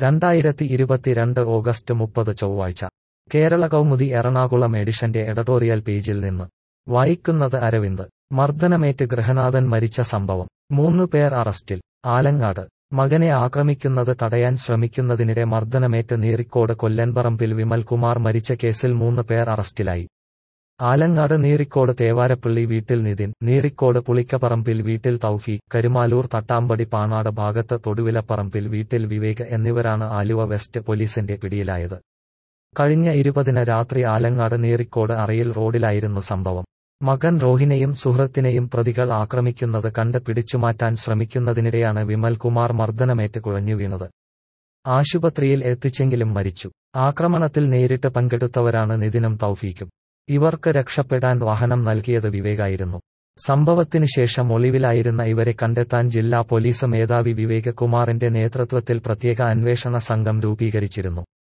രണ്ടായിരത്തി ഇരുപത്തിരണ്ട് ഓഗസ്റ്റ് മുപ്പത് ചൊവ്വാഴ്ച കേരള കൗമുദി എറണാകുളം എഡിഷന്റെ എഡിറ്റോറിയൽ പേജിൽ നിന്ന് വായിക്കുന്നത് അരവിന്ദ് മർദ്ദനമേറ്റ് ഗൃഹനാഥൻ മരിച്ച സംഭവം മൂന്നു പേർ അറസ്റ്റിൽ ആലങ്ങാട് മകനെ ആക്രമിക്കുന്നത് തടയാൻ ശ്രമിക്കുന്നതിനിടെ മർദ്ദനമേറ്റ് നീറിക്കോട് കൊല്ലൻപറമ്പിൽ വിമൽകുമാർ മരിച്ച കേസിൽ മൂന്ന് പേർ അറസ്റ്റിലായി ആലങ്ങാട് നീറിക്കോട് തേവാരപ്പള്ളി വീട്ടിൽ നിതിൻ നീറിക്കോട് പുളിക്കപ്പറമ്പിൽ വീട്ടിൽ തൗഫീഖ് കരുമാലൂർ തട്ടാമ്പടി പാണാട് ഭാഗത്ത് തൊടുവിലപ്പറമ്പിൽ വീട്ടിൽ വിവേക് എന്നിവരാണ് ആലുവ വെസ്റ്റ് പോലീസിന്റെ പിടിയിലായത് കഴിഞ്ഞ ഇരുപതിന് രാത്രി ആലങ്ങാട് നീറിക്കോട് അറയിൽ റോഡിലായിരുന്നു സംഭവം മകൻ റോഹിനെയും സുഹൃത്തിനെയും പ്രതികൾ ആക്രമിക്കുന്നത് കണ്ട് പിടിച്ചുമാറ്റാൻ ശ്രമിക്കുന്നതിനിടെയാണ് വിമൽകുമാർ മർദ്ദനമേറ്റ് കുഴഞ്ഞു വീണത് ആശുപത്രിയിൽ എത്തിച്ചെങ്കിലും മരിച്ചു ആക്രമണത്തിൽ നേരിട്ട് പങ്കെടുത്തവരാണ് നിതിനും തൗഫീക്കും ഇവർക്ക് രക്ഷപ്പെടാൻ വാഹനം നൽകിയത് വിവേകായിരുന്നു സംഭവത്തിന് ശേഷം ഒളിവിലായിരുന്ന ഇവരെ കണ്ടെത്താൻ ജില്ലാ പോലീസ് മേധാവി വിവേക് കുമാറിന്റെ നേതൃത്വത്തിൽ പ്രത്യേക അന്വേഷണ സംഘം രൂപീകരിച്ചിരുന്നു